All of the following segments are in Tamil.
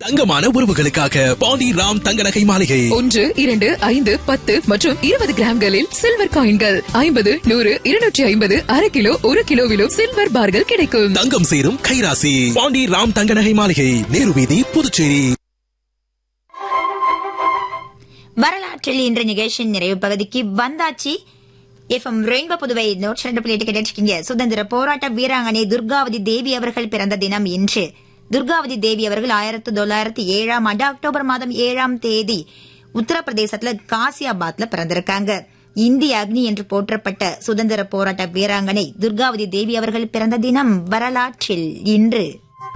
தங்கமான உறவுகளுக்காக பாண்டி ராம் தங்க நகை மாளிகை ஒன்று இரண்டு ஐந்து பத்து மற்றும் இருபது கிராம்களில் சில்வர் காயின்கள் ஐம்பது நூறு இருநூற்றி ஐம்பது அரை கிலோ ஒரு கிலோவிலும் சில்வர் பார்கள் கிடைக்கும் தங்கம் சேரும் கைராசி பாண்டி ராம் தங்க நகை மாளிகை நேரு வீதி புதுச்சேரி வரலாற்றில் இன்று நிகழ்ச்சியின் நிறைவு பகுதிக்கு வந்தாச்சு எஃப்எம் ரெயின்போ புதுவை நூற்றி ரெண்டு புள்ளி எட்டு கேட்டிருக்கீங்க சுதந்திர போராட்ட வீராங்கனை துர்காவதி தேவி அவர்கள் பிறந்த தினம் இன்று துர்காவதி தேவி அவர்கள் ஆயிரத்தி தொள்ளாயிரத்தி ஏழாம் ஆண்டு அக்டோபர் மாதம் ஏழாம் தேதி உத்தரப்பிரதேசத்துல காசியாபாத்ல பிறந்திருக்காங்க இந்திய அக்னி என்று போற்றப்பட்ட சுதந்திர போராட்ட வீராங்கனை துர்காவதி தேவி அவர்கள் பிறந்த தினம் வரலாற்றில் இன்று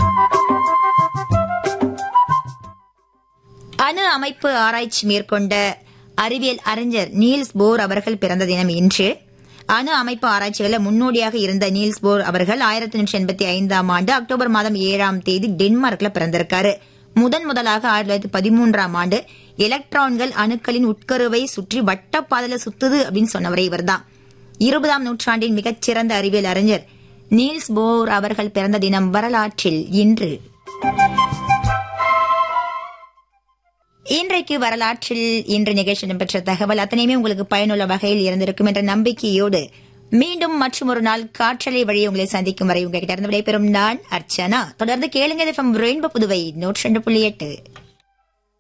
அணு அமைப்பு ஆராய்ச்சி மேற்கொண்ட அறிவியல் அறிஞர் நீல்ஸ் போர் அவர்கள் பிறந்த தினம் இன்று அணு அமைப்பு ஆராய்ச்சிகளில் முன்னோடியாக இருந்த நீல்ஸ் போர் அவர்கள் ஆயிரத்தி நூற்றி எண்பத்தி ஐந்தாம் ஆண்டு அக்டோபர் மாதம் ஏழாம் தேதி டென்மார்க்ல பிறந்திருக்காரு முதன் முதலாக ஆயிரத்தி தொள்ளாயிரத்தி பதிமூன்றாம் ஆண்டு எலக்ட்ரான்கள் அணுக்களின் உட்கருவை சுற்றி வட்டப்பாதையில சுத்துது அப்படின்னு சொன்னவரே இவர்தான் இருபதாம் நூற்றாண்டின் மிகச்சிறந்த அறிவியல் அறிஞர் நீல்ஸ் போர் அவர்கள் பிறந்த தினம் வரலாற்றில் இன்று இன்றைக்கு வரலாற்றில் இன்று நிகழ்ச்சி இடம்பெற்ற தகவல் அத்தனையுமே உங்களுக்கு பயனுள்ள வகையில் இருந்திருக்கும் என்ற நம்பிக்கையோடு மீண்டும் மற்றும் ஒரு நாள் காற்றலை வழி உங்களை சந்திக்கும் வரை உங்ககிட்ட இருந்து விடைபெறும் நான் அர்ச்சனா தொடர்ந்து கேளுங்க ரெயின்போ புதுவை நூற்றி ரெண்டு புள்ளி எட்டு